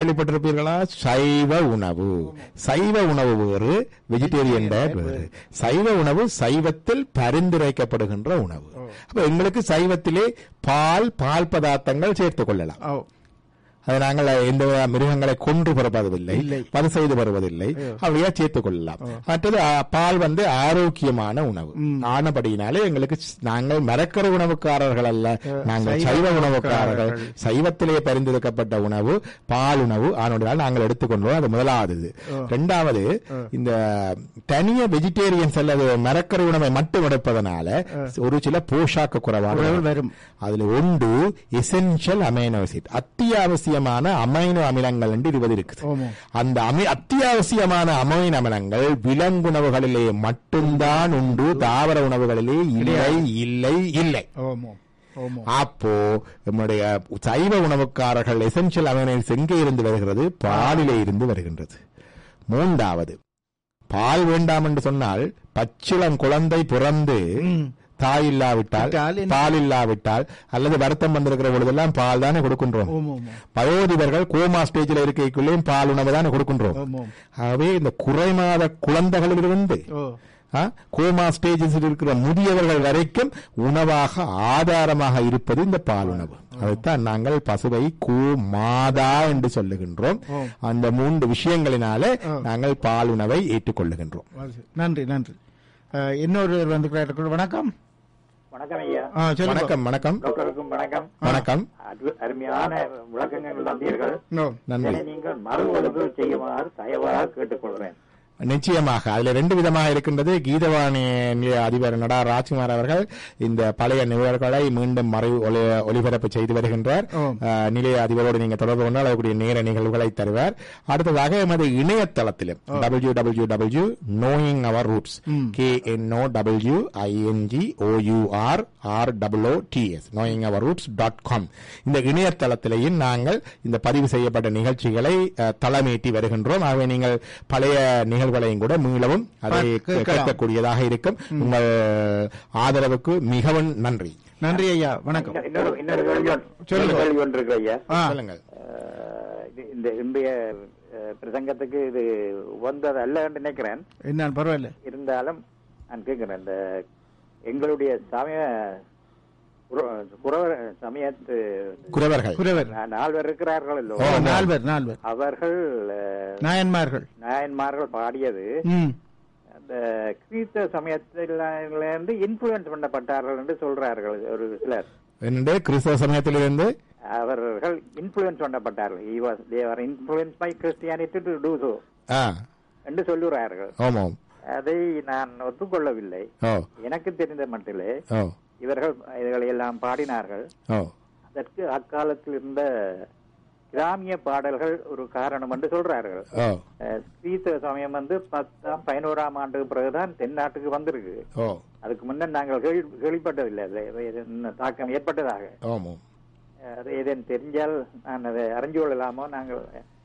கேள்விப்பட்டிருப்பீர்களா சைவ உணவு சைவ உணவு வேறு வெஜிடேரியன் டயட் வேறு சைவ உணவு சைவத்தில் பரிந்துரைக்கப்படுகின்ற உணவு அப்ப எங்களுக்கு சைவத்திலே பால் பால் பதார்த்தங்கள் சேர்த்துக் கொள்ளலாம் ஓ அதை நாங்கள் எந்த மிருகங்களை கொன்று பிறப்பதில்லை இல்லை. பது செய்து வருவதில்லை அப்படியே சேர்த்துக் கொள்ளலாம் மற்றது அ, பால் வந்து ஆரோக்கியமான உணவு ஆனபடியினாலே எங்களுக்கு ஸ்- நாங்கள் மரக்கரு உணவுக்காரர்கள் அல்ல நாங்கள் சைவ சைவ உணவுக்காரர்கள் உணவுக்காரர்கள். சைவத்திலே பரிந்துரைக்கப்பட்ட உணவு பால் உணவு ஆனோடால் நாங்கள் எடுத்துக்கொண்டோம் அது முதலாவது இது. இரண்டாவது இந்த தனிய வெஜிடேரியன்ஸ் அல்லது மரக்கரு உணவை மட்டும் எடுப்பதனால ஒரு சில போஷாக்கு குறைவாக குறைவு வரும். அதுல ஒன்று எசென்ஷியல் அமைனோ ஆசிட் அத்தியாவசியமான அமைனோ அமிலங்கள் என்று இருபது இருக்குது ஆமா. அந்த அமி அத்தியாவசியமான அமைனோ அமிலங்கள் விலங்குணவுகளிலே மட்டும்தான் உண்டு தாவர உணவுகளிலே இல்லை இல்லை இல்லை ஓமோ ஓமோ அப்போ நம்முடைய சைவ உணவுக்காரர்கள் எசென்ஷியல் அமினோஸ் எங்கே இருந்து வருகிறது பாலிலே இருந்து வருகின்றது மூன்றாவது பால் வேண்டாம் என்று சொன்னால் பச்சிளம் குழந்தை பிறந்து தாய் இல்லாவிட்டால் விட்டால் என்ன? பால் இல்லாவிட்டால் அல்லது வருத்தம் வந்திருக்கிற பொழுதெல்லாம் பால் தானே கொடுக்கின்றோம் ஓமோ ஓமோ வயோதிபர்கள் கோமா ஸ்டேஜில் இருக்கைக்குள்ளேயும் பால் உணவு தானே கொடுக்கின்றோம் ஓமோ ஆகவே இந்த குறைமாத குழந்தைகளிலிருந்து ஓ ஆ, கோமா ஸ்டேஜஸில் இருக்கிற முதியவர்கள் வரைக்கும் உணவாக ஆதாரமாக இருப்பது இந்த பால் உணவு அதைத்தான் நாங்கள் பசுவை கூ மாதா என்று சொல்லுகின்றோம் அந்த மூன்று விஷயங்களினாலே நாங்கள் பால் உணவை ஏற்றுக்கொள்ளுகின்றோம் அது- நன்றி நன்றி அஹ், இன்னொருவர் வந்து வணக்கம் வணக்கம் ஐயா ஆ சொல்லுங்க வணக்கம் வணக்கம் டாக்டருக்கும் வணக்கம் வணக்கம் அரு- அருமையான விளக்கங்கள் தந்தீர்கள் நோ நன்றி இதனை நீங்கள் மறு ஒழுங்கு செய்யுமாறு தயவாக கேட்டுக்கொள்கிறேன் நிச்சயமாக அதுல ரெண்டு விதமாக இருக்கின்றது கீதவாணி நிலைய அதிபர் நடா ராஜ்குமார் அவர்கள் இந்த பழைய நிகழ்வுகளை மீண்டும் மறை ஒலி- ஒலிபரப்பு செய்து வருகின்றார் ஆம். அஹ், நிலைய அதிபரோடு நீங்க தொடர்பு கொண்டால் அதற்குரிய நேர நிகழ்வுகளை தருவார் அடுத்ததாக எமது இணையதளத்திலும் W W W knowing our roots K N O W I N G O U R R W O T S knowing our roots dot com இந்த இணையதளத்திலேயும் நாங்கள் இந்த பதிவு செய்யப்பட்ட நிகழ்ச்சிகளை அஹ், தளமேற்றி வருகின்றோம் ஆகவே நீங்கள் பழைய நிகழ்வுகளையும் கூட மீளவும் அதை பார்க்க- கேட்கலாம். கேட்கக்கூடியதாக இருக்கும் உங்கள் ஆதரவுக்கு மிகவும் நன்றி நன்றி ஐயா வணக்கம் இன்னொரு இன்னொரு கேள்வி ஒன்று- சொல்லுங்க. இன்னொரு கேள்வி ஒன்று இருக்கு ஐயா ஆ சொல்லுங்கள் அஹ், இது- இந்த இன்றைய அஹ், பிரசங்கத்துக்கு இது உகந்தது அல்ல என்று நினைக்கிறேன் என்ன பரவாயில்ல இருந்தாலும் நான் கேட்கிறேன் இந்த எங்களுடைய சமய குர- குறவர் சமயத்து குறவர்கள் குறவர் நால்வர் இருக்கிறார்கள் ஓ, இல்லோ நால்வர் நால்வர் அவர்கள் அஹ், நாயன்மார்கள் நாயன்மார்கள் பாடியது ம் அந்த கிறிஸ்தவ சமயத்திலிருந்து இன்ஃபுளுன்ஸ் பண்ணப்பட்டார்கள் என்று சொல்றார்கள் ஒரு சிலர் என்று கிறிஸ்தவ சமயத்திலிருந்து அவர்கள் இன்ஃபுளுன்ஸ் பண்ணப்பட்டார்கள் he was they were influenced by christianity to do so ஆ என்று சொல்லுகிறார்கள் ஆமாம் அதை நான் ஒத்துக்கொள்ளவில்லை ஓ எனக்கு தெரிந்த மட்டிலே ஓ இவர்கள் இதுகளை எல்லாம் பாடினார்கள் ஓ அதற்கு அக்காலத்தில் இருந்த கிராமிய பாடல்கள் ஒரு காரணம் என்று சொல்றார்கள் ஓ அஹ், கிறிஸ்தவ சமயம் வந்து பத்தாம் பதினோராம் ஆண்டுக்கு பிறகுதான் தென்னாட்டுக்கு வந்திருக்கு ஓ அதுக்கு முன்னர் நாங்கள் கேள்வி- கேள்விப்பட்டதில்லை அது இது என்ன தாக்கம் ஏற்பட்டதாக ஆமாம் அஹ், அது ஏதேனும் தெரிஞ்சால் நான் அதை அறிஞ்சு கொள்ளலாமோ நாங்கள்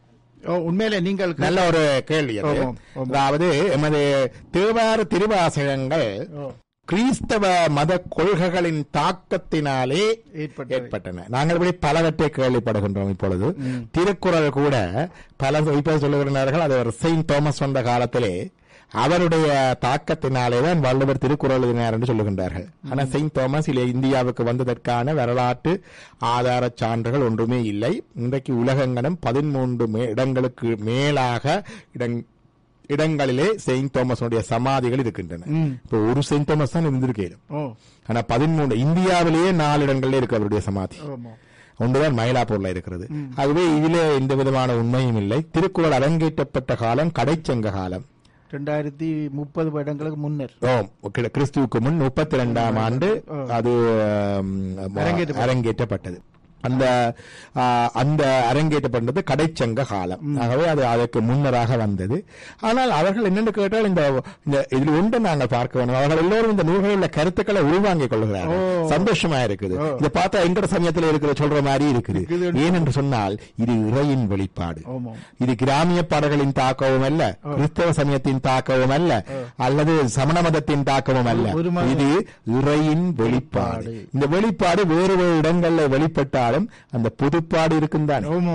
ஓ உண்மையிலே நீங்கள் கே- நல்ல ஒரு கேள்வி அது. ஆமாம், ஆமாம். அதாவது எமது தேவார திருவாசகங்கள் ஓ, கிறிஸ்தவ மத கொள்கைகளின் தாக்கத்தினாலே ஏற்பட்டவை. ஏற்பட்டன நாங்கள் இப்படி பலவற்றை கேள்விப்படுகின்றோம் இப்பொழுது திருக்குறள் கூட பல இப்ப சொல்லுகிறார்கள் அது ஒரு செயின்ட் தாமஸ் வந்த காலத்திலே அவருடைய தாக்கத்தினாலே தான் வள்ளுவர் திருக்குறள் எழுதினார் என்று சொல்லுகின்றார்கள் ஆனா செயின்ட் தாமஸ் இல்லை இந்தியாவுக்கு வந்ததற்கான வரலாற்று ஆதார சான்றுகள் ஒன்றுமே இல்லை இன்றைக்கு உலகங்களும் பதிமூன்று மே- இடங்களுக்கு மேலாக இடங் இடங்களிலே செயின்ட் தாமஸுடைய சமாதிகள் இருக்கின்றன இப்போ ஒரு செயின்ட் தாமஸ் தான் இருந்திருக்கேன் ஓ ஆனா பதிமூன்று இந்தியாவிலேயே நாலு இடங்கள்ல இருக்கு அவருடைய சமாதி ஆமா ஒன்றுதான் மயிலாப்பூர்ல இருக்கிறது ஆகவே இதிலே எந்த விதமான உண்மையும் இல்லை திருக்குறள் அரங்கேற்றப்பட்ட காலம் கடைச்சங்க காலம் ரெண்டாயிரத்தி முப்பது வருடங்களுக்கு முன்னர் ஓம் கிட- கிறிஸ்துவுக்கு முன் முப்பத்தி ரெண்டாம் ஆண்டு அது ஆம், அரங்கேற்றப்பட்டது. அரங்கேற்றப்பட்டது அந்த ஆ, அந்த அரங்கேற்றப்பட்டது கடைச்சங்க காலம் ஆகவே அது அதற்கு முன்னராக வந்தது ஆனால் அவர்கள் என்னென்னு கேட்டால் இந்த இந்த இதில் ஒன்று நாங்கள் பார்க்க வேண்டும் அவர்கள் எல்லோரும் இந்த நூல்களில் கருத்துக்களை உள்வாங்கிக் கொள்கிறார்கள் சந்தோஷமா இருக்குது இதை பார்த்தா எங்கட சமயத்தில் இருக்கிற சொல்ற மாதிரி இருக்குது ஏனென்று சொன்னால் இது இறையின் வெளிப்பாடு ஆமாம் இது கிராமிய பாடல்களின் தாக்கமும் அல்ல கிறிஸ்தவ சமயத்தின் தாக்கமும் அல்ல அல்லது சமண மதத்தின் தாக்கமும் அல்ல ஒரு மத- இது இறையின் வெளிப்பாடு இந்த வெளிப்பாடு வேறு வேறு இடங்கள்ல வெளிப்பட்டாலும் அந்த புதுப்பாடு இருக்கும் தானே ஓம் ஓம் ஓம்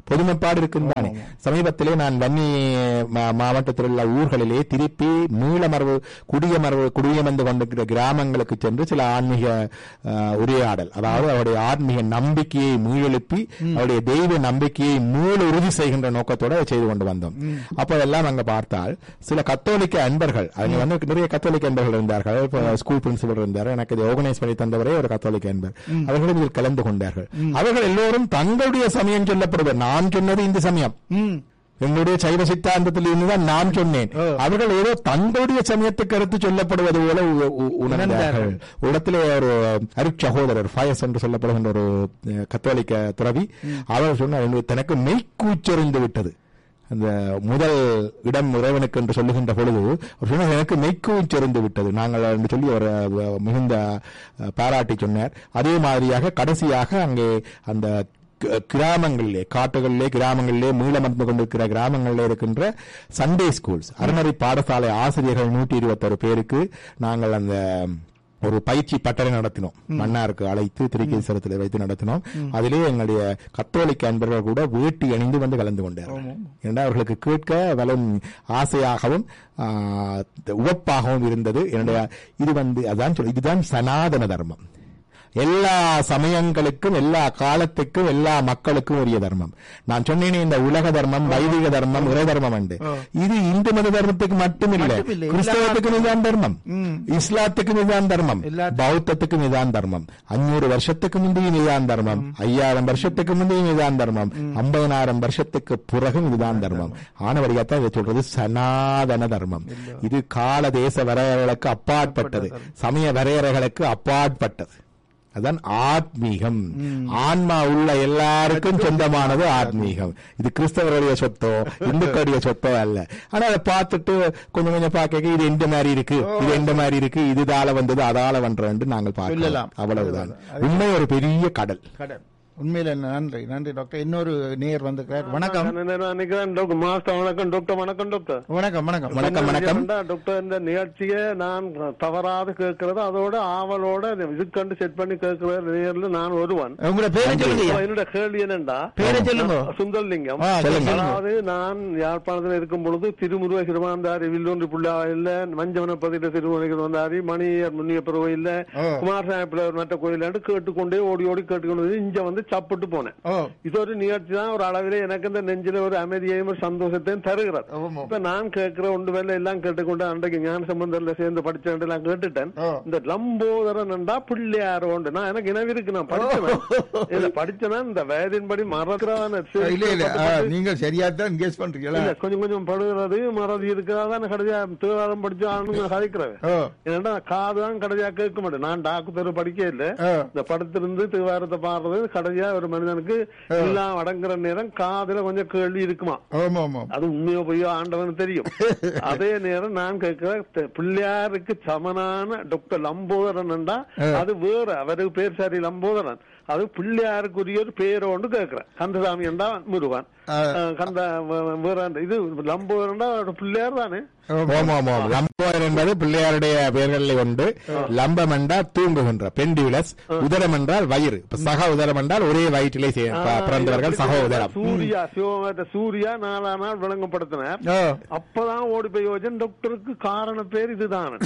பொதுமைப்பாடு இருக்கும் தானே சமீபத்திலே நான் வன்னி மா- மாவட்டத்தில் உள்ள ஊர்களிலே திருப்பி மீளமரபு குடியமரபு குடியமர்ந்து கொண்டிருக்கிற கிராமங்களுக்கு சென்று சில ஆன்மீக அஹ், உரையாடல் அதாவது அவருடைய ஆன்மீக நம்பிக்கையை மீளெழுப்பி அவருடைய தெய்வ நம்பிக்கையை மீள உறுதி செய்கின்ற நோக்கத்தோட அதை செய்து கொண்டு வந்தோம் அப்போதெல்லாம் அங்க பார்த்தால் சில கத்தோலிக்க அன்பர்கள் அங்க வந்து நிறைய கத்தோலிக்க அன்பர்கள் இருந்தார்கள் இப்ப ஸ்கூல் பிரின்சிபல் இருந்தார் எனக்கு இதை ஆர்கனைஸ் பண்ணி தந்தவரே ஒரு கத்தோலிக்க அன்பர் அவர்களும் இதில் கலந்து கொண்டார்கள் அவர்கள் எல்லோரும் தங்களுடைய சமயம் சொல்லப்படுவது நான் சொன்னது இந்த சமயம் ம் எங்களுடைய சைவ சித்தாந்தத்தில் இருந்துதான் நான் சொன்னேன் ஓ. அவர்கள் ஏதோ தங்களுடைய சமயத்துக்கு கருத்து சொல்லப்படுவது போல உ- உ- உணர்ந்தார்கள் இடத்திலே ஒரு அருட்சகோதரர் ஃபயஸ் என்று சொல்லப்படுகின்ற ஒரு அஹ், கத்தோலிக்க துறவி அவர் சொன்னார் "எனக்கு- தனக்கு மெய்க்கூச்செறிந்து விட்டது அந்த முதல் இடம் இறைவனுக்கு என்று சொல்லுகின்ற பொழுது அவர் சொன்னார் எனக்கு மெய்க்கூச்செறிந்து விட்டது நாங்கள் என்று சொல்லி அவர் அஹ், மிகுந்த அஹ், பாராட்டி சொன்னார் அதே மாதிரியாக கடைசியாக அங்கே அந்த க- கிராமங்களிலே காட்டுகளிலே கிராமங்களிலே மீளமர்ந்து கொண்டிருக்கிற கிராமங்களிலே இருக்கின்ற சண்டே ஸ்கூல்ஸ் அறநெறி பாடசாலை ஆசிரியர்கள் நூற்றி இருபத்தொரு பேருக்கு நாங்கள் அந்த ஒரு பயிற்சி பட்டறை நடத்தினோம் மன்னாருக்கு அழைத்து திருக்கேசரத்தில் வைத்து நடத்தினோம் அதிலே எங்களுடைய கத்தோலிக்க அன்பர்கள் கூட வேட்டி அணிந்து வந்து கலந்து கொண்டார்கள் ஏன்னா அவர்களுக்கு கேட்க வலும் ஆசையாகவும் ஆ, உவப்பாகவும் இருந்தது என்னுடைய இது வந்து அதான் சொல் இதுதான் சனாதன தர்மம் எல்லா சமயங்களுக்கும் எல்லா காலத்துக்கும் எல்லா மக்களுக்கும் உரிய தர்மம் நான் சொன்னேனே இந்த உலக தர்மம் வைதிக தர்மம் இறை தர்மம் உண்டு இது இந்து மத தர்மத்துக்கு மட்டுமில்லை மட்டுமில்லை. கிறிஸ்தவத்துக்கும் இதுதான் தர்மம் ம். இஸ்லாத்துக்கும் இதுதான் தர்மம் எல்லா- பௌத்தத்துக்கும் இதுதான் தர்மம் அஞ்சூறு வருஷத்துக்கு முந்தையும் இதுதான் தர்மம் ஐயாயிரம் வருஷத்துக்கு முந்தையும் இதுதான் தர்மம் ஐம்பதனாயிரம் வருஷத்துக்கு பிறகும் இதுதான் தர்மம் ஆனவரியாத்தான் இதை சொல்றது சனாதன தர்மம் இது கால தேச வரையறைகளுக்கு அப்பாற்பட்டது சமய வரையறைகளுக்கு அப்பாற்பட்டது அதான் ஆத்மீகம் ஆன்மா உள்ள எல்லாருக்கும் சொந்தமானது ஆத்மீகம் இது கிறிஸ்தவருடைய சொத்தோ இந்துக்களுடைய சொத்தோ அல்ல ஆனா அதை பார்த்துட்டு கொஞ்சம் கொஞ்சம் பார்க்க இது எந்த மாதிரி இருக்கு இது எந்த மாதிரி இருக்கு இது இதால வந்தது அதால வந்தது நாங்கள் பார்க்கலாம் சொல்லலாம். அவ்வளவுதான் உண்மை ஒரு பெரிய கடல் கடல் உண்மையில நன்றி நன்றி டாக்டர் இன்னொரு நேயர் வந்திருக்கிறார் வணக்கம் நான் நினைக்கிறேன் டாக்டர் மாஸ்டர் வணக்கம் டாக்டர் வணக்கம் டாக்டர் வணக்கம் வணக்கம் வணக்கம் வணக்கம் ஏன்டா, டாக்டர் இந்த நிகழ்ச்சியை நான் தவறாது கேட்கறது அதோட ஆவலோட இதுக்கண்டு செட் பண்ணி கேட்கிற நேர்ல நான் ஒருவன் உங்களோட பேரை சொல்லுங்க இப்ப என்னோட கேள்வி என்னண்டா பேரை சொல்லுங்க. சுந்தர்லிங்கம் ஆ, சொல்லுங்க. அதாவது நான் யாழ்ப்பாணத்தில் இருக்கும் பொழுது திருமுருக சிறுமாந்தாரி வில்லொன்று புள்ளா இல்ல மஞ்சவன பதில திருமுருக சிறுமாந்தாரி மணியர் முன்னியப்பர் கோயில்ல ஓ. குமாரசாமி பிள்ளையார் மற்ற கோயில் கேட்டுக்கொண்டே ஓடி ஓடி கேட்டுக்கொண்டு வந்து இங்க வந்து சப்பிட்டு போனேன் ஓ இது ஒரு நிகழ்ச்சி தான் ஒரு அளவிலே எனக்கு இந்த நெஞ்சில ஒரு அமைதியையும் ஒரு சந்தோஷத்தையும் தருகிறது ஆமாம். இப்ப நான் கேட்கிற ஒன்று வேலை எல்லாம் கேட்டுக்கொண்டு அன்றைக்கு ஞான சம்பந்தர்ல சேர்ந்து படிச்சேன் எல்லாம் கேட்டுட்டேன் ஓ. இந்த லம்போதரன் என்றா பிள்ளையார் உண்டு நான் எனக்கு நினைவு இருக்கு நான் படிச்சேன் இல்ல படிச்சேன்னா இந்த வயதின்படி மறக்கிறதான இல்ல இல்ல ஆ, நீங்க சரியா தான் கெஸ் பண்றீங்களா இல்ல கொஞ்சம் கொஞ்சம் படுகிறது மறதி இருக்கிறதான கடைசியா தேவாரம் படிச்சு ஆளுங்க கதைக்கிறேன் ஓ ஏன்னா காது தான் கடைசியா கேட்க மாட்டேன் நான் டாக்டர் படிக்க இல்ல ஆ. இந்த படத்திலிருந்து தேவாரத்தை பாடுறது கடைசியா ஒரு மனிதனுக்கு எல்லாம் அடங்குற நேரம் காதுல கொஞ்சம் கேள்வி இருக்குமா ஆமா ஆமா அது உண்மையோ பொய்யோ ஆண்டவனுக்கு தெரியும் அதே நேரம் நான் கேட்கிற தெ- பிள்ளையாருக்கு சமனான டாக்டர் லம்போதரன் அது வேற அவருக்கு பேர் சரி லம்போதரன் அது பிள்ளையாருக்குரிய ஒரு பேரை ஒன்று கேட்கிறேன் கந்தசாமி என்றா முருகன் ஆ. அஹ் கந்த வ- வேற இது லம்போதரன்டா ஒரு பிள்ளையார் தானே ஓம் ஓம் ஓம் லம்போதர் என்பது பிள்ளையாருடைய பெயர்களில் உண்டு லம்பம் என்றால் தூங்குகின்ற பெண்டியுலஸ் உதரம் என்றால் வயிறு இப்ப சக உதரம் என்றால் ஒரே வயிற்றிலே சே- ப- பிறந்தவர்கள் சக உதரம் சூர்யா சிவமேட்ட சூர்யா நாலா நாள் விளங்கப்படுத்தினார் ஓ அப்பதான் ஓடி போய் யோஜன் டாக்டருக்கு காரண பேர் இதுதான்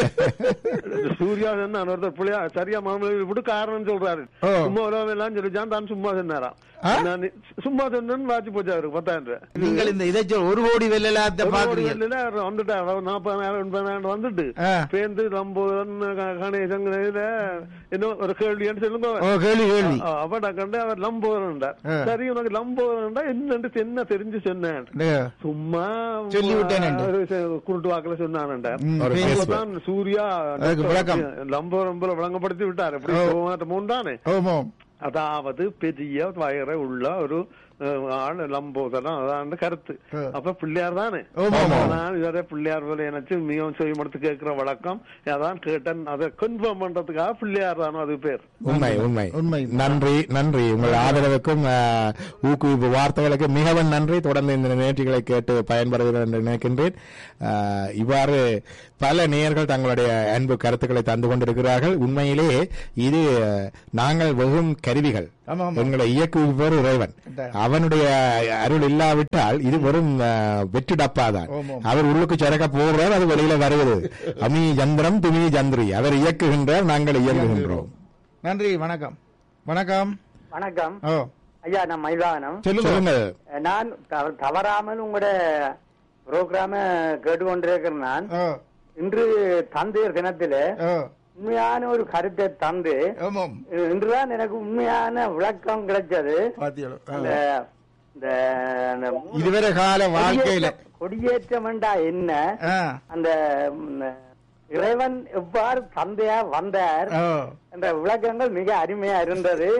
சூர்யா என்ன ஒருத்தர் பிள்ளையா சரியா மாமலை விட்டு காரணம் சொல்றாரு ஓ. சும்மா உலகம் எல்லாம் சொல்லிச்சான் தான் சும்மா சொன்னாராம் ஆ? நான் சும்மா சொன்னேன்னு வாட்சி போச்சு அவருக்கு பத்தாயிரம் ரூபாய் நீங்கள் இந்த இதை சொல் ஒரு கோடி வெள்ளலாத்த ஒரு ஒரு பாக்குறீங்க வெள்ளில அவர் வந்துட்டார் அவர் நாற்பதாயிரம் எண்பதாயிரம் வந்துட்டு ஆ. பேருந்து லம்போதன் க- கணேசன் இதுல இன்னும் ஒரு கேள்வின்னு சொல்லுங்க ஓ கேள்வி கேள்வி அவட கண்டு அவர் லம்போதரன்டார் ஆ. சரி உனக்கு லம்போதரன்டா என்னன்னு என்ன தெரிஞ்சு சொன்னேன் டேய், சும்மா சொல்லி விட்டேனேன்டா. ஒரு ச- குருட்டு வாக்குல சொன்னான்டா ம், ஒரு பேசி- Facebook. அப்பதான் சூர்யா அதுக்கு விளக்கம். லம்போ ரொம்ப விளங்கப்படுத்தி விட்டார் எப்படி ஓ. சிவமாட்ட மூன்றானே ஆமா அதாவது பெரிய வயற உள்ள ஒரு அஹ், ஆள் லம்போதரம் அதான் கருத்து ஆ. அப்ப பிள்ளையார் தானே ஆமா, ஆமா. நான் இதுவரை பிள்ளையார் போல நினைச்சு மிகவும் செய்யமடுத்து கேட்கிற வழக்கம் அதான் கேட்டேன் அதை கன்ஃபார்ம் பண்றதுக்காக பிள்ளையார் தானோ அது பேர் உண்மை உண்மை உண்மை. நன்றி நன்றி உங்கள் ஆதரவுக்கும் ஆஹ், ஊக்குவிப்பு வார்த்தைகளுக்கு மிகவும் நன்றி தொடர்ந்து இந்த நிகழ்ச்சிகளை கேட்டு பயன்படுகிறேன் என்று நினைக்கின்றேன் ஆஹ், இவ்வாறு பல நேயர்கள் தங்களுடைய அன்பு கருத்துக்களை தந்து கொண்டிருக்கிறார்கள் உண்மையிலே இது அஹ், நாங்கள் வெறும் கருவிகள் ஆமா, ஆமா. எங்களை இயக்குபவர் இறைவன் அதான். அவனுடைய அருள் இல்லாவிட்டால் இது வெறும் அஹ், வெற்று டப்பாதான் ஆமா. அவர் உள்ளுக்கு சரக்க போடுறார் அது வெளியில வருகிறது அமி சந்திரம் துமி சந்திரி அவர் இயக்குகின்றார் நாங்கள் இயங்குகின்றோம் நன்றி வணக்கம் வணக்கம் வணக்கம் ஓ ஐயா நான் மைதானம் சொல்லுங்க சொல்லுங்கள் நான் தவ- தவறாமல் உங்களோட ப்ரோக்ராம கேட்டுக்கொண்டிருக்கிறேன் நான் ஓ இன்று தந்தையர் தினத்தில ஓ உண்மையான ஒரு கருத்தை தந்து ஆமாம் இன்றுதான் எனக்கு உண்மையான விளக்கம் கிடைச்சது பாத்தியோ இந்த இந்த அந்த இதுவரை கால வாழ்க்கையில கொடியேற்றம் கொடியேற்றம் என்றா என்ன ஆ, அந்த ம், இறைவன் எவ்வாறு தந்தையா வந்தார் ஓ என்ற விளக்கங்கள் மிக அருமையா இருந்தது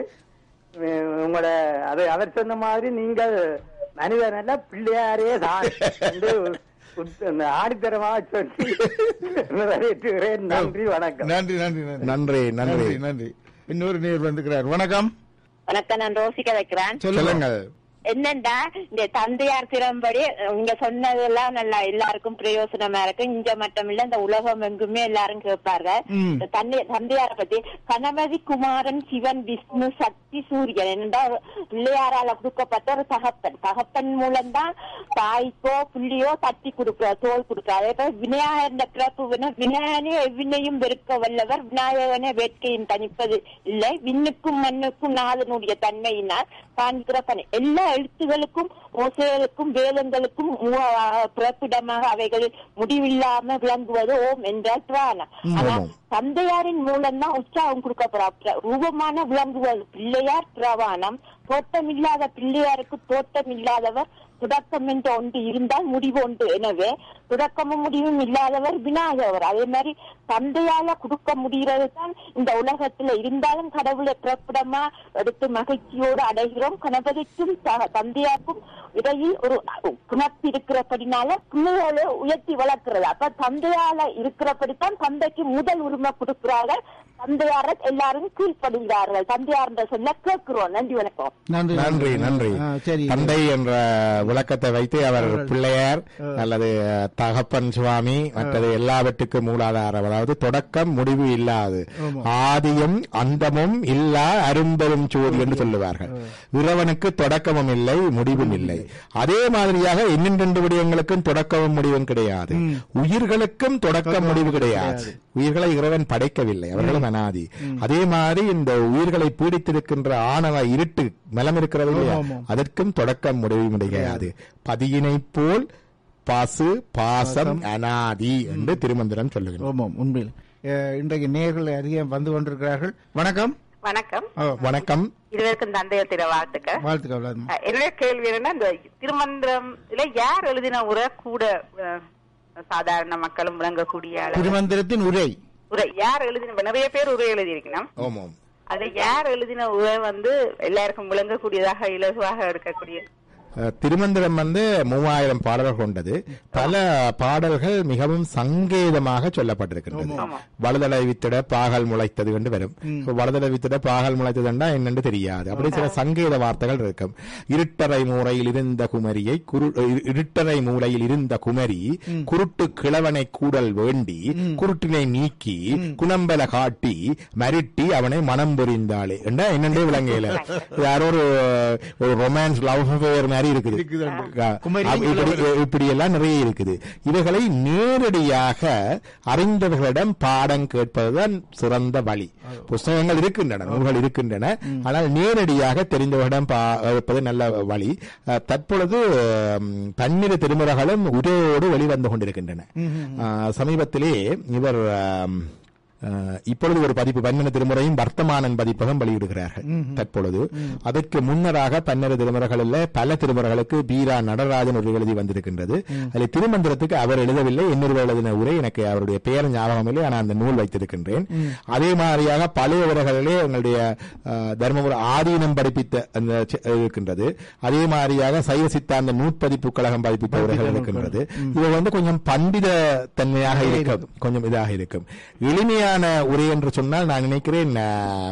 உம், உங்களோட அது அவர் சொன்ன மாதிரி நீங்கள் மனிதன் அல்ல பிள்ளையாரே தான் என்று உத்- இந்த ஆடித்தரமாக சொல்லி நிறைவேற்றுகிறேன் நன்றி வணக்கம் நன்றி நன்றி நன்றி நன்றி நன்றி நன்றி நன்றி இன்னொரு நேர் வந்துக்கிறார் வணக்கம் வணக்கம் நான் ரோசிக்க வைக்கிறேன் சொல்லுங்கள் என்னண்டா இந்த தந்தையார் திறம்படி இங்க சொன்னதெல்லாம் நல்லா எல்லாருக்கும் பிரயோசனமா இருக்கு இங்க மட்டும் இல்ல இந்த உலகம் எங்குமே எல்லாரும் கேட்பாங்க ம். இந்த தந்தை தந்தையார பத்தி கணபதி குமாரன் சிவன் விஷ்ணு சக்தி சூரியன் என்னடா பிள்ளையாரால கொடுக்கப்பட்ட ஒரு தகப்பன் தகப்பன் மூலம்தான் தாய்க்கோ புள்ளியோ தட்டி கொடுக்க தோல் கொடுக்க அதே போல விநாயகர் பிறப்பு வின- விநாயகனே எவ்வினையும் வெறுக்க வல்லவர் விநாயகனே வேட்கையும் தணிப்பது இல்லை விண்ணுக்கும் மண்ணுக்கும் நாதனுடைய தன்மையினால் காண்கிற பணி எல்லா எழுத்துகளுக்கும் ஓசைகளுக்கும் வேதங்களுக்கும் மூ- பிறப்பிடமாக அவைகள் முடிவில்லாம விளங்குவது ஓம் என்றால் பிராணம் ஆனா ஆமாம். தந்தையாரின் மூலம்தான் உற்சாகம் கொடுக்கப்படுற ரூபமான விளங்குவது பிள்ளையார் பிரவாணம் தோட்டம் இல்லாத பிள்ளையாருக்கு தோட்டம் இல்லாதவர் தொடக்கம் என்று ஒன்று இருந்தால் முடிவு ஒன்று எனவே தொடக்கமும் முடிவும் இல்லாதவர் விநாயகர் அதே மாதிரி தந்தையால கொடுக்க முடிகிறது தான் இந்த உலகத்துல இருந்தாலும் கடவுளை பிறப்பிடமா எடுத்து மகிழ்ச்சியோடு அடைகிறோம் கணபதிக்கும் த- தந்தையாருக்கும் இடையில் ஒரு குணத்து இருக்கிறபடினால பிள்ளைகளை உயர்த்தி வளர்க்கிறது அப்ப தந்தையால இருக்கிறபடித்தான் தந்தைக்கு முதல் உரிமை கொடுக்கிறார்கள் தந்தையார எல்லாரும் கீழ்ப்படுகிறார்கள் தந்தையார் என்ற சொல்ல கேட்கிறோம் நன்றி வணக்கம் நன்றி நன்றி நன்றி ஆ, சரி தந்தை என்ற விளக்கத்தை வைத்து அவர் பிள்ளையார் அல்லது தகப்பன் சுவாமி மற்றது எல்லாவற்றுக்கும் மூலாதாரம் அதாவது தொடக்கம் முடிவு இல்லாது ஆமா. ஆதியும் அந்தமும் இல்லா அரும்பெரும் சோதி என்று சொல்லுவார்கள் இறைவனுக்கு தொடக்கமும் இல்லை முடிவும் இல்லை அதே மாதிரியாக இன்னிரண்டு விடயங்களுக்கும் தொடக்கமும் முடிவும் கிடையாது உயிர்களுக்கும் தொடக்கம் முடிவு கிடையாது உயிர்களை இறைவன் படைக்கவில்லை அவர்களும் அனாதி அதே மாதிரி இந்த உயிர்களை பீடித்திருக்கின்ற ஆணவ இருட்டு மலம் இருக்கிறது இல்லையா ஆமா, ஆமா. அதற்கும் தொடக்கம் முடிவும் கிடையாது பதியினை போல் பாசு பாசம் அனாதி என்று திருமந்திரம் சொல்லுகிறோம் ஆமாம் உண்மையில் அஹ், இன்றைக்கு நேர்கள் அதிக வந்து கொண்டிருக்கிறார்கள் வணக்கம் வணக்கம் ஓ, வணக்கம் இருவருக்கும் தந்தையர் தின வாழ்த்துக்கள் வாழ்த்துக்கள் வாழ்த்துக்கள். அஹ் என்னுடைய கேள்வி என்னன்னா இந்த திருமந்திரம்ல யார் எழுதின உரை கூட அஹ், சாதாரண மக்களும் விளங்கக்கூடிய அளவு திருமந்திரத்தின் உரை உரை யார் எழுதின நிறைய பேர் உரை எழுதியிருக்கணும் ஓமோம் அது யார் எழுதின உரை வந்து எல்லாருக்கும் விளங்கக்கூடியதாக இலகுவாக இருக்கக்கூடிய அஹ், திருமந்திரம் வந்து மூவாயிரம் பாடல்கள் கொண்டது பல பாடல்கள் மிகவும் சங்கேதமாக சொல்லப்பட்டிருக்கின்றது ஆமா. வலதலை வித்திட பாகல் முளைத்தது என்று வரும் இப்ப வலதலை வித்திட பாகல் முளைத்ததுன்னா என்னன்னு தெரியாது அப்படி சில சங்கேத வார்த்தைகள் இருக்கும் இருட்டறை மூலையில் இருந்த குமரியை குரு இரு- இருட்டறை மூலையில் இருந்த குமரி குருட்டு கிழவனை கூடல் வேண்டி குருட்டினை நீக்கி குணம்பல காட்டி மருட்டி அவனை மனம் புரிந்தாளே என்ன என்னண்டே விளங்கையில யாரோ ஒரு ஒரு ரொமான்ஸ் லவ் அஃபேர் மாதிரி இருக்குது குமரி அ- இப்படி இப்படி எல்லாம் நிறைய இருக்குது இவைகளை நேரடியாக அறிந்தவர்களிடம் பாடம் கேட்பதுதான் சிறந்த வழி புஸ்தகங்கள் இருக்கின்றன நூல்கள் இருக்கின்றன ஆனால் நேரடியாக தெரிந்தவர்களிடம் பா- கேட்பது நல்ல வழி அஹ், தற்பொழுது ம், பன்னிரு திருமுறைகளும் உரையோடு வெளிவந்து கொண்டிருக்கின்றன அஹ், சமீபத்திலே இவர் ஆம், அஹ், இப்பொழுது ஒரு பதிப்பு பன்னெண்டு திருமுறையும் வர்த்தமானன் பதிப்பகம் வெளியிடுகிறார்கள் தற்பொழுது அதற்கு முன்னராக பன்னெண்டு திருமுறைகளில் பல திருமுறைகளுக்கு பீரா நடராஜன் ஒரு எழுதி வந்திருக்கின்றது அதில் திருமந்திரத்துக்கு அவர் எழுதவில்லை இன்னொரு எழுதின உரை எனக்கு அவருடைய பெயர் ஞாபகம் இல்லை ஆனால் அந்த நூல் வைத்திருக்கின்றேன் அதே மாதிரியாக பழைய உரைகளிலே எங்களுடைய அஹ், தர்மபுர ஆதீனம் படிப்பித்த அந்த செ- இருக்கின்றது அதே மாதிரியாக சைவ சித்தாந்த நூற்பதிப்பு கழகம் பதிப்பித்த உரைகள் இருக்கின்றது இது வந்து கொஞ்சம் பண்டித தன்மையாக இருக்கும் கொஞ்சம் இதாக இருக்கும் எளிமையான உரை என்று சொன்னால் நான் நினைக்கிறேன் அஹ்,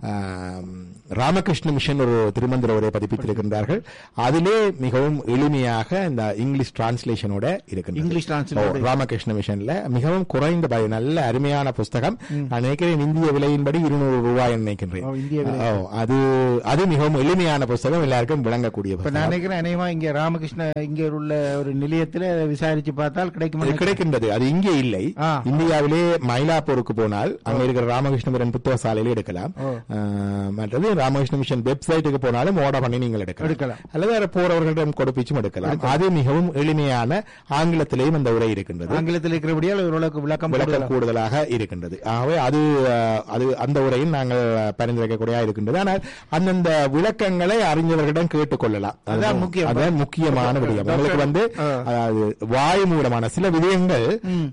ஆம், ராமகிருஷ்ண மிஷன் ஒரு திருமந்திர உரை பதிப்பித்திருக்கின்றார்கள் அதிலே மிகவும் எளிமையாக இந்த இங்கிலீஷ் டிரான்ஸ்லேஷனோட இருக்கின்றது இங்கிலீஷ் translation ஓ, ராமகிருஷ்ண மிஷன்ல மிகவும் குறைந்த பய- நல்ல அருமையான புஸ்தகம் நான் நினைக்கிறேன் இந்திய விலையின்படி இருநூறு ரூபாய் நினைக்கின்றேன் ஓ, இந்திய விலை. ஓ, அது அது மிகவும் எளிமையான புஸ்தகம் எல்லாருக்கும் விளங்கக்கூடிய இப்ப நான் புஸ்தகம் நினைக்கிறேன் அநேகமா இங்க ராமகிருஷ்ண இங்க உள்ள ஒரு நிலையத்துல விசாரிச்சு பார்த்தால் அது கிடைக்கும் கிடைக்கின்றது அது இங்கே இல்லை ஆ. இந்தியாவிலே மயிலாப்பூருக்கு போனால் அங்க இருக்கிற ராமகிருஷ்ணபுரம் புத்தக சாலையில எடுக்கலாம் ஓ. ஆ, மற்றது ராமகிருஷ்ண மிஷன் வெப்சைட்டுக்கு போனாலும் ஆர்டர் பண்ணி நீங்கள் எடுக்கலாம் எடுக்கலாம். அல்லது வேற போறவர்களிடம் கொடுப்பிச்சும் எடுக்கலாம் அது மிகவும் எளிமையான ஆங்கிலத்திலேயும் அந்த உரை இருக்கின்றது ஆங்கிலத்தில் இருக்கிறபடியால் ஓரளவுக்கு விளக்கம் விளக்கம் கூடுதலா- கூடுதலாக இருக்கின்றது ஆகவே அது அஹ், அது அந்த உரையில் நாங்கள் பரிந்துரைக்கக்கூடிய இருக்கின்றது ஆனால் அந்தந்த விளக்கங்களை அறிஞர்களிடம் கேட்டுக்கொள்ளலாம் அதான் முக்கியம். அதான் முக்கியமான விடயம் உங்களுக்கு வந்து ஆ. அதாவது வாய் மூலமான சில விடயங்கள்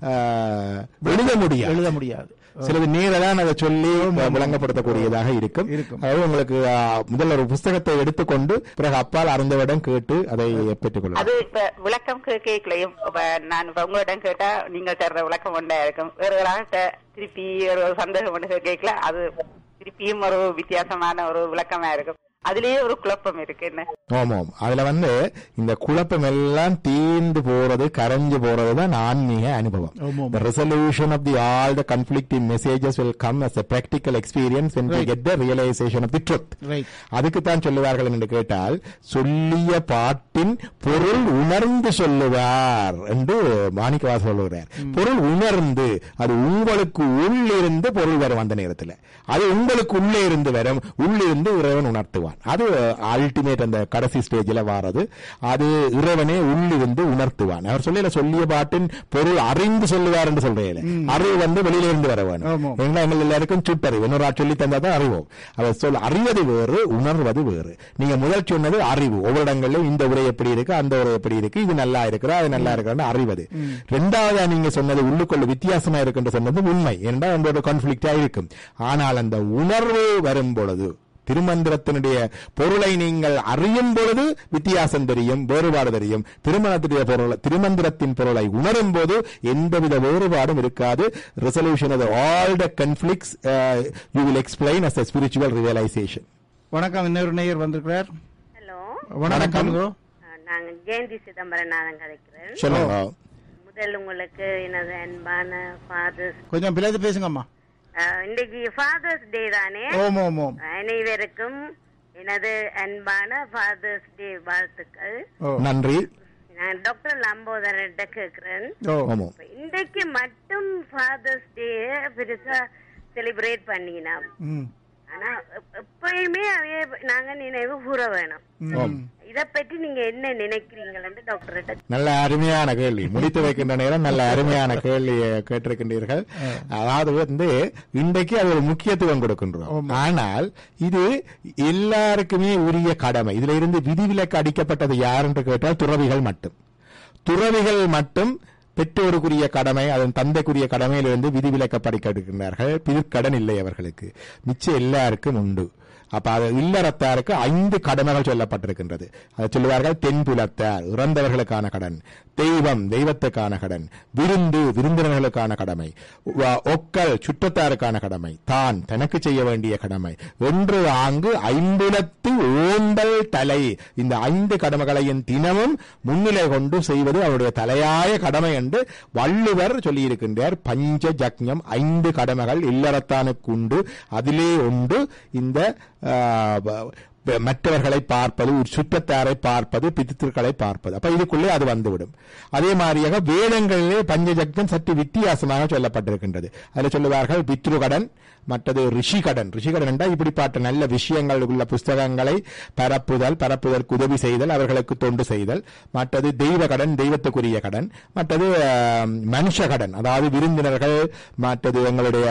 அஹ், எழுத முடியாது எழுத முடியாது சிலது நேரதான் அதை சொல்லி விளங்கப்படுத்தக்கூடியதாக இருக்கும் இருக்கும். அதாவது உங்களுக்கு அஹ், முதல்ல ஒரு புஸ்தகத்தை எடுத்துக்கொண்டு பிறகு அப்பால் அறிந்தவரிடம் கேட்டு அதை பெற்றுக்கொள்ளலாம் அது இப்ப விளக்கம் கேட்கலையும் இப்ப நான் இப்ப உங்களிடம் கேட்டா நீங்க தர்ற விளக்கம் ஒன்றா இருக்கும் வேற ஒரு ஆள்கிட்ட திருப்பி ஒரு சந்தேகம் ஒன்று கேட்கல அது திருப்பியும் ஒரு வித்தியாசமான ஒரு விளக்கமா இருக்கும் அதுலயே ஒரு குழப்பம் இருக்கு என்ன ஆமாம் அதுல வந்து இந்த குழப்பம் எல்லாம் தீர்ந்து போறது கரைஞ்சு போறது தான் ஆன்மீக அனுபவம் ஆமாம். the resolution of the all the conflicting messages will come as a practical experience when we Right. get the realization of the truth Right. அதுக்குத்தான் சொல்லுவார்கள் என்று கேட்டால் சொல்லிய பாட்டின் பொருள் உணர்ந்து சொல்லுவார் என்று மாணிக்கவாச சொல்லுகிறார் பொருள் உணர்ந்து அது உங்களுக்கு உள்ளிருந்து பொருள் வரும் அந்த நேரத்தில் அது உங்களுக்கு உள்ளே இருந்து வரும் உள்ளிருந்து இறைவன் உணர்த்துவான் அது அல்டிமேட் அந்த கடைசி ஸ்டேஜில் வாரது அது இறைவனே உள்ளிருந்து உணர்த்துவான் அவர் சொல்லல சொல்லிய பாட்டின் பொருள் அறிந்து சொல்லுவார் என்று சொல்றேன் அறிவு வந்து வெளியில இருந்து வர வேணும் ஆமாம். எங்களை எங்கள் எல்லாருக்கும் சுட்டறிவு இன்னொரு ஆள் சொல்லி தந்தா தான் அறிவோம் அவர் சொல் அறிவது வேறு உணர்வது வேறு நீங்க முதல் சொன்னது அறிவு ஒவ்வொரு இடங்களிலும் இந்த உரை எப்படி இருக்கு அந்த உரை எப்படி இருக்கு இது நல்லா இருக்கிறா அது நல்லா இருக்கிறான்னு அறிவது ரெண்டாவதா நீங்க சொன்னது உள்ளுக்குள்ள வித்தியாசமா இருக்குன்னு சொன்னது உண்மை என்றால் அந்த கான்ஃபிளிக்டா இருக்கும் ஆனால் அந்த உணர்வு வரும் பொழுது திருமந்திரத்தினுடைய பொருளை நீங்கள் அறியும் பொழுது வித்தியாசம் தெரியும் வேறுபாடு தெரியும் திருமணத்துடைய பொருள் திருமந்திரத்தின் பொருளை உணரும் போது எந்தவித வேறுபாடும் இருக்காது resolution of all the conflicts you will explain as a spiritual realisation வணக்கம் இன்னொரு நேயர் வந்திருக்கிறார் ஹலோ வணக்கம் இதோ. நாங்க ஜெயந்தி சிதம்பரம் நான் கதைக்கிறேன் சொல்லுங்க முதல் உங்களுக்கு எனது அன்பான ஃபாதர்ஸ் கொஞ்சம் பிள்ளைது பேசுங்கம்மா இன்றைக்கு ஃபாதர்ஸ் டே தானே ஓம் ஓம் ஓம் அனைவருக்கும் எனது அன்பான ஃபாதர்ஸ் டே வாழ்த்துக்கள் ஓ நன்றி நான் டாக்டர் லம்போதரன்ட்ட கேக்குறேன் ஓ ஆமாம் இப்ப இன்றைக்கு மட்டும் ஃபாதர்ஸ் டே பெருசா செலிப்ரேட் பண்ணினோம் ம் ஆனா எப்- எப்பயுமே அவைய நாங்க நினைவு கூற வேணும் ஆம். இத பற்றி நீங்க என்ன நினைக்கிறீங்கன்னு டாக்டர்கிட்ட நல்ல அருமையான கேள்வி முடித்து வைக்கின்ற நேரம் நல்ல அருமையான கேள்வியை கேட்டிருக்கின்றீர்கள் அதாவது வந்து இன்றைக்கு அது ஒரு முக்கியத்துவம் கொடுக்கின்றோம் ஆனால் இது எல்லாருக்குமே உரிய கடமை இதுல இருந்து விதிவிலக்கு அடிக்கப்பட்டது யார் என்று கேட்டால் துறவிகள் மட்டும் துறவிகள் மட்டும் பெற்றோருக்குரிய கடமை அதன் தந்தைக்குரிய கடமையிலிருந்து விதிவிலக்கப்படுகிறார்கள் பிற்கடன் இல்லை அவர்களுக்கு மிச்சம் எல்லாருக்கும் உண்டு அப்ப அது இல்லறத்தாருக்கு ஐந்து கடமைகள் சொல்லப்பட்டிருக்கின்றது அதை சொல்லுவார்கள் தென்புலத்தார் இறந்தவர்களுக்கான கடன் தெய்வம் தெய்வத்துக்கான கடன் விருந்து விருந்தினர்களுக்கான கடமை வ- ஒக்கல் சுற்றத்தாருக்கான கடமை தான் தனக்கு செய்ய வேண்டிய கடமை என்று ஆங்கு ஐம்புலத்து ஓண்டல் தலை இந்த ஐந்து கடமைகளையும் தினமும் முன்னிலை கொண்டு செய்வது அவருடைய தலையாய கடமை என்று வள்ளுவர் சொல்லியிருக்கின்றார் பஞ்ச ஜக்ஞம் ஐந்து கடமைகள் இல்லறத்தானுக்கு உண்டு அதிலே உண்டு இந்த ஆ, ப- ப- மற்றவர்களை பார்ப்பது ஒரு சுற்றத்தாரை பார்ப்பது பித்திருக்களை பார்ப்பது அப்ப இதுக்குள்ளே அது வந்துவிடும் அதே மாதிரியாக வேதங்களிலே பஞ்சஜக்தம் சற்று வித்தியாசமாக சொல்லப்பட்டிருக்கின்றது அதில் சொல்லுவார்கள் பித்ருகடன் மற்றது ரிஷிகடன் ரிஷிகடன் என்றால் இப்படிப்பட்ட நல்ல விஷயங்கள் உள்ள புஸ்தகங்களை பரப்புதல் பரப்புதற்கு உதவி செய்தல் அவர்களுக்கு தொண்டு செய்தல் மற்றது தெய்வ கடன் தெய்வத்துக்குரிய கடன் மற்றது ஆம், மனுஷ கடன் அதாவது விருந்தினர்கள் மற்றது எங்களுடைய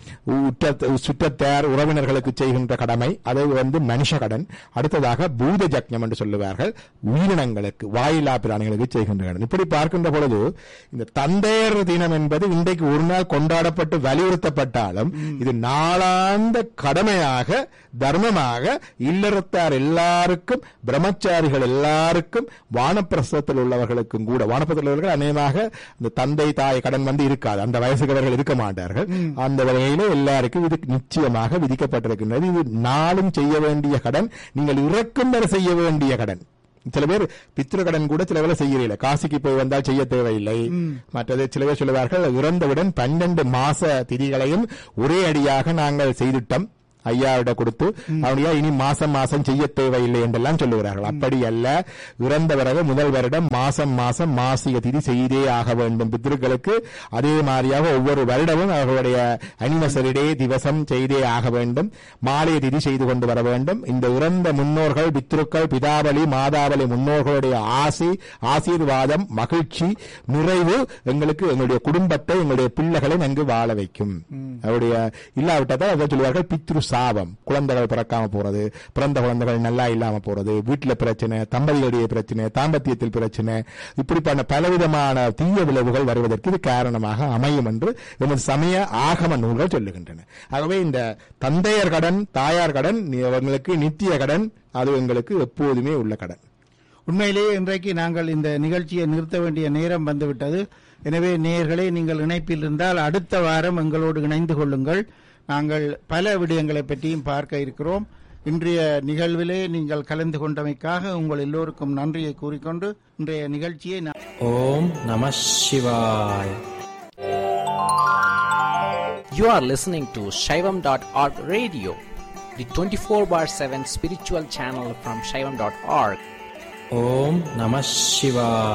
உற்ற சுற்றத்தார் உறவினர்களுக்கு செய்கின்ற கடமை அது வந்து மனுஷ கடன் அடுத்ததாக பூத ஜக்ஞம் என்று சொல்லுவார்கள் உயிரினங்களுக்கு வாயிலா பிராணிகளுக்கு செய்கின்ற கடன் இப்படி பார்க்கின்ற பொழுது இந்த தந்தையர் தினம் என்பது இன்றைக்கு ஒரு நாள் கொண்டாடப்பட்டு வலியுறுத்தப்பட்டாலும் இது நாளாந்த கடமையாக தர்மமாக இல்லறத்தார் எல்லாருக்கும் பிரம்மச்சாரிகள் எல்லாருக்கும் வானப்பிரசத்தில் உள்ளவர்களுக்கும் கூட வானப்பிரசத்தில் உள்ளவர்கள் அநேகமாக இந்த தந்தை தாய் கடன் வந்து இருக்காது அந்த வயசுக்கு அவர்கள் இருக்க மாட்டார்கள் அந்த வகையில எல்லாருக்கும் இது நிச்சயமாக விதிக்கப்பட்டிருக்கின்றது இது நாளும் செய்ய வேண்டிய கடன் நீங்கள் இறக்கும் வரை செய்ய வேண்டிய கடன் சில பேர் பித்ரு கடன் கூட சில வேலை செய்யறீங்க காசிக்கு போய் வந்தால் செய்ய தேவையில்லை மற்றது சில பேர் சொல்லுவார்கள் இறந்தவுடன் பன்னெண்டு மாச திதிகளையும் ஒரே அடியாக நாங்கள் செய்துட்டோம் ஐயாவிட கொடுத்து அவனையா இனி மாசம் மாசம் செய்ய தேவையில்லை என்றெல்லாம் சொல்லுகிறார்கள் அப்படி அல்ல இறந்த பிறகு முதல் வருடம் மாசம் மாசம் மாசிக திதி செய்தே ஆக வேண்டும் பித்ருக்களுக்கு அதே மாதிரியாக ஒவ்வொரு வருடமும் அவர்களுடைய அனிவசரி டே திவசம் செய்தே ஆக வேண்டும் மாலை திதி செய்து கொண்டு வர வேண்டும் இந்த இறந்த முன்னோர்கள் பித்ருக்கள் பிதாவளி மாதாவளி முன்னோர்களுடைய ஆசி ஆசீர்வாதம் மகிழ்ச்சி நிறைவு எங்களுக்கு எங்களுடைய குடும்பத்தை எங்களுடைய பிள்ளைகளை நன்கு வாழ வைக்கும் அவருடைய இல்லாவிட்டால் அதை சொல்லுவார்கள் பித்ரு சாபம் குழந்தைகள் பிறக்காம போறது பிறந்த குழந்தைகள் நல்லா இல்லாம போறது வீட்டுல பிரச்சனை தம்பதிகளுடைய பிரச்சனை தாம்பத்தியத்தில் பிரச்சனை இப்படிப்பட்ட பலவிதமான தீய விளைவுகள் வருவதற்கு இது காரணமாக அமையும் என்று எமது சமய ஆகம நூல்கள் சொல்லுகின்றன ஆகவே இந்த தந்தையர் கடன் தாயார் கடன் அவங்களுக்கு நித்திய கடன் அது எங்களுக்கு எப்போதுமே உள்ள கடன் உண்மையிலேயே இன்றைக்கு நாங்கள் இந்த நிகழ்ச்சியை நிறுத்த வேண்டிய நேரம் வந்துவிட்டது எனவே நேயர்களே நீங்கள் இணைப்பில் இருந்தால் அடுத்த வாரம் எங்களோடு இணைந்து கொள்ளுங்கள் நாங்கள் பல விடயங்களை பற்றியும் பார்க்க இருக்கிறோம் இன்றைய நிகழ்விலே நீங்கள் கலந்து கொண்டமைக்காக உங்கள் எல்லோருக்கும் நன்றியை கூறிக்கொண்டு இன்றைய நிகழ்ச்சியை நான் Om Namah Shivaya. You are listening to Shaivam.org radio, the 24 bar 7 spiritual channel from Shaivam.org. Om Namah Shivaya.